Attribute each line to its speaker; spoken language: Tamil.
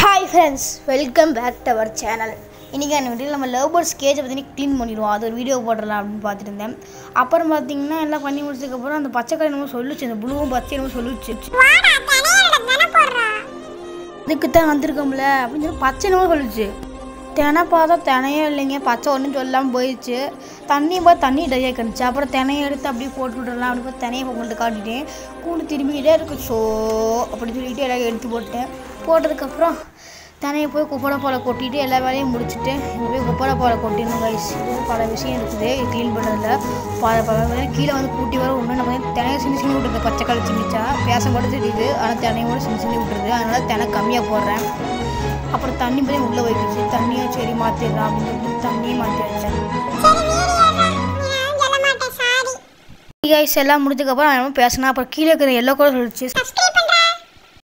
Speaker 1: hi friends welcome back to our channel இன்றைக்கி அந்த வீட்டில் நம்ம லவ் பேர்ட்ஸ் கேஜை பற்றி க்ளீன் பண்ணிடுவோம் அது ஒரு வீடியோ போடலாம் அப்படின்னு பார்த்துட்டு இருந்தேன் அப்புறம் பார்த்தீங்கன்னா எல்லாம் பண்ணி முடிச்சதுக்கப்புறம் அந்த பச்சை கலர் என்னமோ சொல்லுச்சு அந்த ப்ளூவும் பச்சை என்னமோ சொல்லுச்சு இதுக்கு தான் வந்திருக்கோம்ல அப்படின்னு சொல்லி பச்சை என்னமோ சொல்லுச்சு தினை பார்த்தா தினையே இல்லைங்க பச்சை ஒன்றும் சொல்லாமல் போயிடுச்சு தண்ணி பார்த்து தண்ணி டையாக கிடந்துச்சு அப்புறம் தினையை எடுத்து அப்படியே போட்டு விட்டுறலாம் அப்படி பார்த்து தினையை உங்கள்கிட்ட காட்டிட்டேன் கூண்டு திரும்பிக்கிட்டே இருக்கு ஸோ அப்படி சொல்லிட்டு எல்லாம் எடுத்து போட்டேன் போட்டதுக்கப்புறம் தினையை போய் குப்பரை போல கொட்டிட்டு எல்லா வேலையும் முடிச்சுட்டு இங்கே போய் குப்பரை போல கொட்டிடணும் கைஸ் இது பல விஷயம் இருக்குது இது க்ளீன் பண்ணுறதுல பல பல வேலை கீழே வந்து கூட்டி வர ஒன்று நம்ம வந்து தினையை சின்ன சின்ன விட்டுருது பச்சை கழிச்சு மிச்சா பேச மட்டும் தெரியுது ஆனால் தினையோட சின்ன சின்ன விட்டுருது அதனால தினை கம்மியாக போடுறேன் அப்புறம் தண்ணி போய் உள்ளே வைக்கிச்சு தண்ணியை சரி மாற்றிடலாம் அப்படின்னு சொல்லிட்டு தண்ணியை மாற்றி வச்சேன் கைஸ் எல்லாம் முடிஞ்சதுக்கப்புறம் அவன் பேசினா அப்புறம் கீழே இருக்கிற எல்லோ கூட சொல்லிச்சு